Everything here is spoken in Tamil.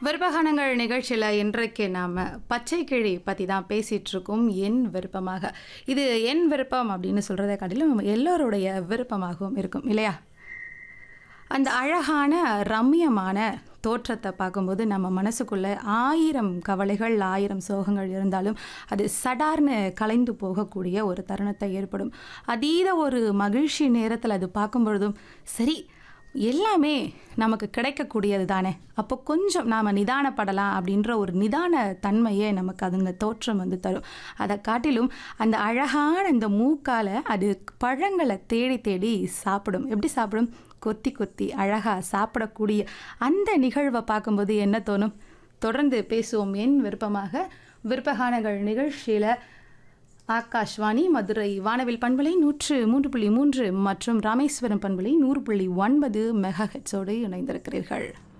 விருப்பகானங்கள் நிகழ்ச்சியில் இன்றைக்கு நாம் பச்சை கிழி பற்றி தான் பேசிகிட்டு இருக்கோம் என் விருப்பமாக இது என் விருப்பம் அப்படின்னு சொல்கிறத காட்டிலும் எல்லோருடைய விருப்பமாகவும் இருக்கும் இல்லையா அந்த அழகான ரம்மியமான தோற்றத்தை பார்க்கும்போது நம்ம மனசுக்குள்ளே ஆயிரம் கவலைகள் ஆயிரம் சோகங்கள் இருந்தாலும் அது சடார்னு கலைந்து போகக்கூடிய ஒரு தருணத்தை ஏற்படும் அதீத ஒரு மகிழ்ச்சி நேரத்தில் அது பார்க்கும் பொழுதும் சரி எல்லாமே நமக்கு கிடைக்கக்கூடியது தானே அப்போ கொஞ்சம் நாம் நிதானப்படலாம் அப்படின்ற ஒரு நிதான தன்மையே நமக்கு அதுங்க தோற்றம் வந்து தரும் அதை காட்டிலும் அந்த அழகான அந்த மூக்கால் அது பழங்களை தேடி தேடி சாப்பிடும் எப்படி சாப்பிடும் கொத்தி கொத்தி அழகாக சாப்பிடக்கூடிய அந்த நிகழ்வை பார்க்கும்போது என்ன தோணும் தொடர்ந்து பேசுவோம் என் விருப்பமாக விருப்பகானங்கள் நிகழ்ச்சியில் ஆகாஷ்வாணி மதுரை வானவில் பண்பலை நூற்று மூன்று புள்ளி மூன்று மற்றும் ராமேஸ்வரம் பண்பலை நூறு புள்ளி ஒன்பது மெகா ஹெட்ஸோடு இணைந்திருக்கிறீர்கள்